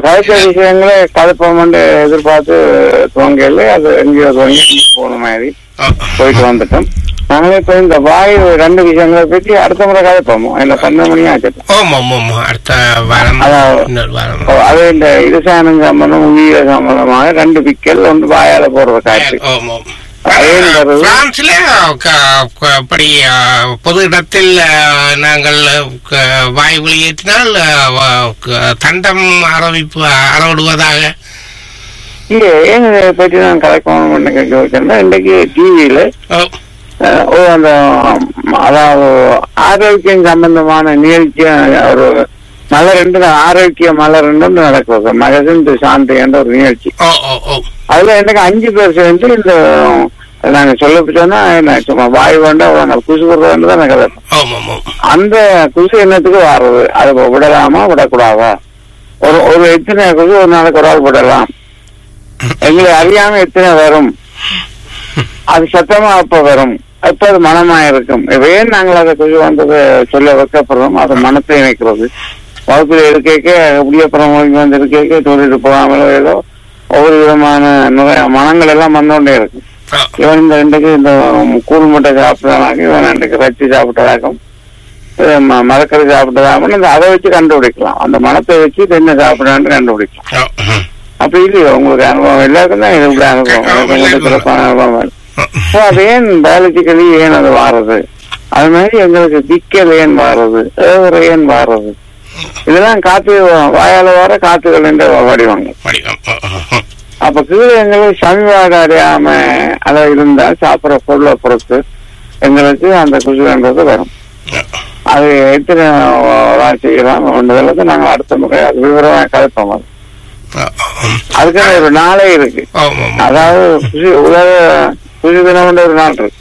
கதைச்ச விஷயங்களே கதைப்போம் எதிர்பார்த்து துவங்கல அது எங்கேயோ துவங்கி போன மாதிரி ஓ, போயிட்டு வந்துட்டோம் நாங்களே இப்ப இந்த வாயு ரெண்டு விஷயங்களை பற்றி அடுத்த முறை கதைப்போம் இல்ல பன்னெண்டு மணி ஆச்சு ஓம் ஓம் ஓம் அடுத்த வாரம் அதான். இன்னொரு வாரம் ஓ, அது இந்த இருசானம் சம்பந்தம் உயிர சம்பந்தமாக ரெண்டு பிக்கல் ஒன்று வாயால போடுற காற்று ஓம் ஓம் அதே வருது பிரான்ஸ்ல க- க- அப்படி ஆ, பொது இடத்தில் ஆ, நாங்கள் க- வாய் வெளியேற்றினால் ஆ, வ- க- தண்டம் ஆரம்பிப்பு அறவிடுவதாக இங்க ஏன் இதை பற்றி நான் கலைக்கணும் கேட்க வச்சிருந்தேன் இன்றைக்கு டிவியில ஓ, ஒரு அந்த ம், அதாவது ஆரோக்கியம் சம்பந்தமான நிகழ்ச்சி ஒரு மலர் ஆரோக்கிய மலர் நடக்குது மகசின் சாந்தி என்ற ஒரு நிகழ்ச்சி ஓ ஓ ஓ அதுல எனக்கு அஞ்சு பேர் சேர்ந்து இந்த நாங்க சொல்ல போச்சோன்னா என்ன சும்மா வாய் வேண்டா குசு கொடுறதுன்னு தான் எனக்கு கதை. ஓம் ஓம் ஓம் அந்த குசு என்னத்துக்கு வர்றது அது விடலாமா விடக்கூடாதா ஒரு ஒரு எத்தனை குசு ஒரு நாளைக்கு ஒரு ஆள் விடலாம் எங்களை அறியாம எத்தனை வரும் அது சத்தமா அப்ப வரும் அப்ப அது மனமா இருக்கும் இப்ப ஏன் நாங்கள் அதை குசு வந்தது சொல்ல வைக்கப்படுறோம் அது மனத்தை இணைக்கிறது வகுப்புல இருக்க அப்படியே அப்புறம் வந்து இருக்க தொழில் போகாமலோ ஏதோ ஒவ்வொரு விதமான நிறைய மனங்கள் எல்லாம் வந்தோண்டே இருக்கு ஓ, இவன் இந்த இன்றைக்கு இந்த கூழ் முட்டை சாப்பிட்டதாகும் இவன் இன்றைக்கு ரச்சி சாப்பிட்டதாகும் இது ம- மரக்கறி சாப்பிட்டதாகும் இந்த அதை வச்சு கண்டுபிடிக்கலாம் அந்த மனத்தை வச்சு இது என்ன சாப்பிடான்னு கண்டுபிடிக்கலாம் ஓ, ம். அப்படி இல்லையோ உங்களுக்கு அனுபவம் எல்லாருக்கும் தான் இது இப்படி அனுபவம் எனக்கு மட்டும் சிறப்பான அனுபவம் இல்லை. So, அது ஏன் பயாலஜிக்கலி ஏன் அது வாடுறது அது மாதிரி எங்களுக்கு திக்கல் ஏன் வாடுறது ஏவரை ஏன் வாடுறது இதெல்லாம் காத்து வாயால வர காத்துகள் என்ற வடிவங்கள் வடிவம் ஓ, ஓ, ஓ. அப்ப கீழே எங்களுக்கு சமிவாடு அறியாம அதை இருந்தா சாப்பிடுற பொருளை பொறுத்து எங்களுக்கு அந்த குசுன்றது வரும் அது எத்தனை நாள் செய்யலாம் ஒன்றதுல நாங்க அடுத்த முறை அது விவரமா கலைப்போம் அது. ஓ, ஓ, ம். அதுக்கான ஒரு நாளே இருக்கு ஓம் ஓம் அதாவது குசு உலக குசு தினம் ஒரு நாள் இருக்கு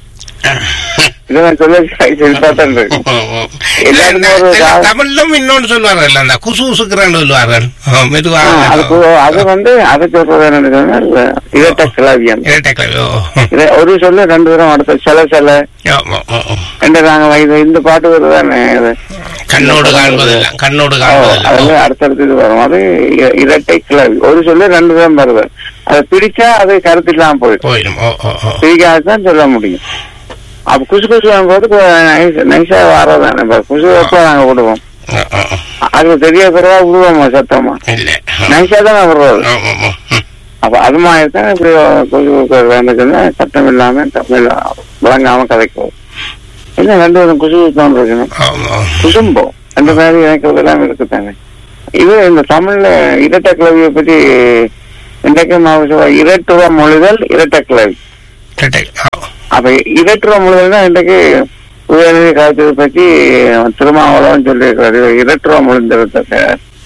இதை நான் சொல்ல சிரிப்பா தான் இருக்கு ஓ, ஓ. இல்ல, எல்லாருக்கும் ஒரு இல்ல, கா- தமிழ்லும் இன்னொன்னு சொல்லுவார்கள் இல்ல, அந்த குசு குசுக்குறான்னு சொல்லுவார்கள் ஓ, ஆ, மெதுவாக அது கு- அது வந்து அதை சொல்றது என்னன்னு சொன்னா இரட்ட கிளவியம் இரட்டை கிளவி, ஓ, இதை ஒரு சொல்ல ரெண்டு தரம் அடுத்த சில சில ஓ, ஓ, ஓ, ஓ. ரெண்டு நாங்க இது இந்த பாட்டு வருதானே இது கண்ணோடு காண்பதெல்லாம் கண்ணோடு ஓ, காண்பதெல்லாம் அதுல அடுத்தடுத்து இது வரும் அது இ- இரட்டை கிளவி ஒரு சொல்லு ரெண்டு தான் வருது அதை பிடிச்சா அது கருத்து இல்லாம போயிடும் போயிடும் ஓ ஓ ஓ பிடிக்காதான் சொல்ல முடியும் அப்ப குசு குசு போது நைஸா வர்றதானே இப்ப குசு எப்ப நாங்க விடுவோம் ஓ, ஓ, ஓ. அது தெரிய பிறவா விடுவோமா சத்தமா இல்ல நைஸா தானே விடுறது ஓ, ஓ, ஓ. ம். அப்ப அது மாதிரி தான் இப்படி குசு குசு வேணும் சொன்னா சத்தம் இல்லாம தமிழ் விளங்காம கதைக்கும் என்ன ரெண்டு விதம் குசு குசுன்னு இருக்கணும் ஓ, ஓ. குசும்பம் அந்த மாதிரி எனக்கு எல்லாம் இருக்குதாங்க இது இந்த தமிழ்ல இரட்டை கிளவியை பற்றி இன்றைக்கும் அவர் சொல்ற இரட்டுவ மொழிதல் இரட்டை கிளவி இரட்டை, ஓ. அப்ப இரட்டுவ மொழிதல் தான் இன்றைக்கு உயர்நிலை காலத்தை பற்றி திருமாவளவன் சொல்லியிருக்கிறார் இது இரட்டுவ மொழிந்ததுக்கு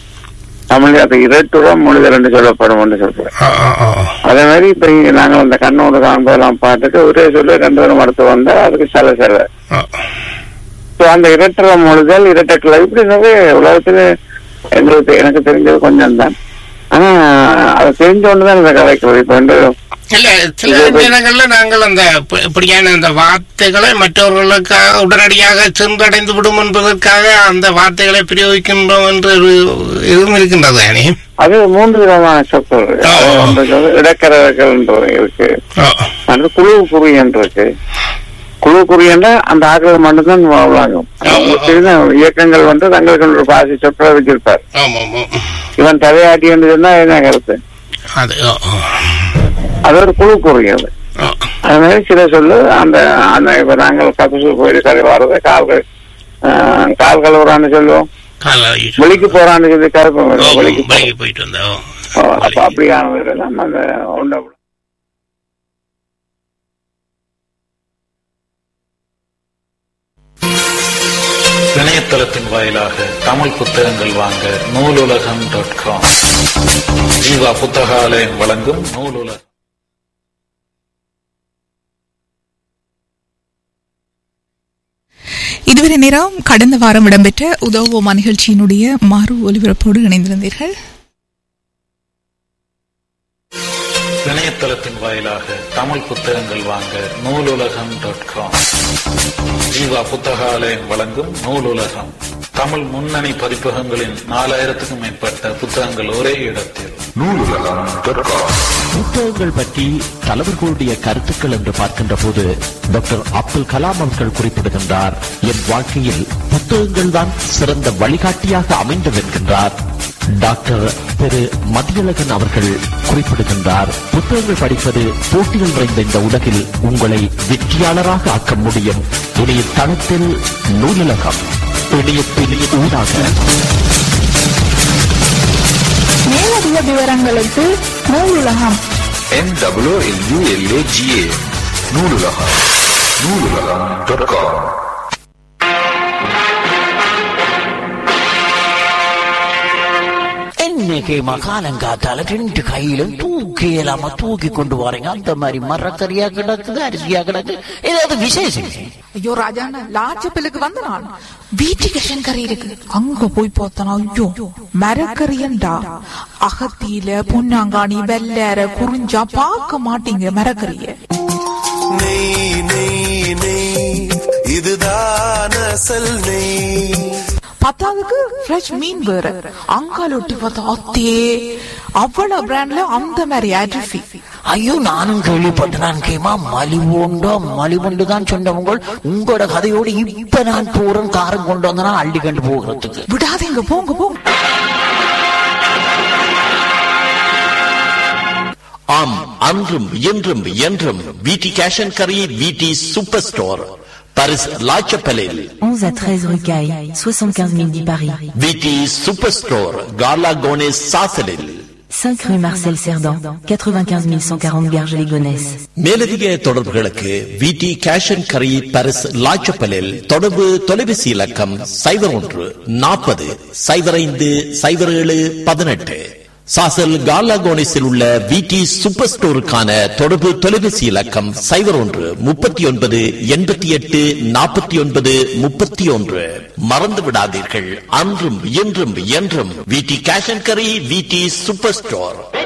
தமிழ்ல அது இரட்டுவ மொழிதல் என்று சொல்லப்படும் என்று சொல்றேன் ஓ, ஓ, ஓ. அதே மாதிரி இப்ப இங்க நாங்கள் அந்த கண்ணோடு காண்பதெல்லாம் பார்த்துட்டு ஒரே சொல்லி ரெண்டு பேரும் அடுத்து வந்தா அதுக்கு சில சில ஓ. So, அந்த இரட்டை மொழிதல் இரட்டை கிளை இப்படி நிறைய உலகத்துல எங்களுக்கு எனக்கு தெரிஞ்சது கொஞ்சம் தான் ஆனா அதை தெரிஞ்ச ஒண்ணுதான் இந்த கதைக்கு இப்ப வந்து இல்ல சில நேரங்கள்ல நாங்கள் அந்த இப்ப- இப்படியான அந்த வார்த்தைகளை மற்றவர்களுக்காக உடனடியாக சென்றடைந்து விடும் என்பதற்காக அந்த வார்த்தைகளை பிரயோகிக்கின்றோம் என்று ஒரு இதுவும் இருக்கின்றது தானே அது மூன்று விதமான சொற்கள் ஆ. அது ஒன்று வந்து இடக்கரர்கள் இருக்கு ஓ, அடுத்து குழு குறியன் இருக்கு குழு குறியன்னா அந்த ஆக்கள் மட்டும்தான் வழங்கும் ஆ, ஆ. தெரிந்த இயக்கங்கள் வந்து தங்களுக்கு ஒரு பாசி சொற்களை வச்சிருப்பார் ஆமா ஆமா இவன் தலையாட்டி என்று சொன்னா என்ன கருத்து அது ஓ, ஓ. அது ஒரு குழு குறியது ஓ. அது மாதிரி சில சொல்லு அந்த அந்த இப்ப நாங்கள் கபிசு கோயில் கதை வர்றது கால்கள் ஆஹ், கால் கழுவுறான்னு சொல்லுவோம் காலை வீசு. வெளிக்கு போறான்னு சொல்லி கருப்பு ஓ, வரும். வெளிக்கு பைக்கு போயிட்டு வந்தா ஓ. போ- அப்ப அப்படியானவர்களெல்லாம் அந்த உண்ட இணையதளத்தின் வாயிலாக தமிழ் புத்தகங்கள் வாங்க நூலுலகம் டாட் காம் ஜீவா புத்தகாலயம் வழங்கும் நூலுலகம் இதுவரை நேரம் கடந்த வாரம் இடம்பெற்ற உதவுவோமா நிகழ்ச்சியினுடைய மறு ஒலிபரப்போடு இணைந்திருந்தீர்கள் இணையதளத்தின் வாயிலாக தமிழ் புத்தகங்கள் வாங்க நூலுலகம் டாட் காம் ஜீவா புத்தகாலயம் வழங்கும் நூலுலகம் தமிழ் முன்னணி பதிப்பகங்களின் நாலாயிரத்துக்கும் மேற்பட்ட புத்தகங்கள் ஒரே இடத்தில் புத்தகங்கள் பற்றி தலைவர்களுடைய கருத்துக்கள் என்று பார்க்கின்ற போது டாக்டர் அப்துல் கலாம் அவர்கள் குறிப்பிடுகின்றார் என் வாழ்க்கையில் புத்தகங்கள் தான் சிறந்த வழிகாட்டியாக அமைந்தது என்கின்றார் டாக்டர் திரு மதியழகன் அவர்கள் குறிப்பிடுகின்றார் புத்தகங்கள் படிப்பது போட்டிகள் நிறைந்த இந்த உலகில் உங்களை வெற்றியாளராக ஆக்க முடியும் இணைய தளத்தில் நூலகம் இணையத்தின் ஊடாக மேலதிக விவரங்களுக்கு Noolulagam NWLULAGA Noolulagam Noolulagam dot com இன்னைக்கு மகாலங்காத்தால ரெண்டு கையிலும் தூக்கி இல்லாம தூக்கி கொண்டு வரீங்க அந்த மாதிரி மரக்கறியா கிடக்குது அரிசியா கிடக்கு ஏதாவது விசேஷம் ஐயோ ராஜாண்ணா லாச்சப்பிலுக்கு வந்த நான் வீட்டுக்கு கறி இருக்கு அங்க போய் பார்த்தனா ஐயோ மரக்கறியண்டா அகத்தியில பொன்னாங்காணி வெள்ளேற குறிஞ்சா பார்க்க மாட்டீங்க மரக்கறிய நெய் நெய் நெய் இதுதான் அசல் நெய் பத்தாவதுக்கு ஃப்ரெஷ் மீன் வேற அங்கால ஒட்டி பார்த்தா அத்தே அவ்வளவு பிராண்ட்ல அந்த மாதிரி அரிசி ஐயோ நானும் கேள்விப்பட்டேன் கேமா மலிவுண்டோ மலிவுண்டு தான் சொன்னவங்க உங்களோட கதையோடு இப்ப நான் போறேன் காரம் கொண்டு வந்தனா அள்ளி கண்டு போகிறதுக்கு விடாதீங்க போங்க போங்க ஆம் அன்றும் இன்றும் என்றும் விடி கேஷ் அண்ட் கரி விடி சூப்பர் ஸ்டோர் பரிஸ் லாச்சப்பலில் 11 à 13 rue Caille, 75 010 Paris. விடி சூப்பர் ஸ்டோர் கார்லா கோனேஸ் சாசலில் 5 rue Marcel Cerdan, 95 140 Garges-les-Gonesse. மேலதிக தொடர்புகளுக்கு விடி கேஷ் அண்ட் கரி பரிஸ் லாச்சப்பலில் தொடர்பு தொலைபேசி இலக்கம் சைபர் ஒன்று நாற்பது சைபர் ஐந்து சைபர் ஏழு பதினெட்டு சாசல் கார்லாகோனிஸில் உள்ள விடி சூப்பர் ஸ்டோருக்கான தொடர்பு தொலைபேசி இலக்கம் சைபர் ஒன்று முப்பத்தி ஒன்பது எண்பத்தி எட்டு நாற்பத்தி ஒன்பது முப்பத்தி ஒன்று மறந்து விடாதீர்கள் அன்றும் இன்றும் என்றும் விடி கேஷ் அண்ட் கரி விடி சூப்பர் ஸ்டோர்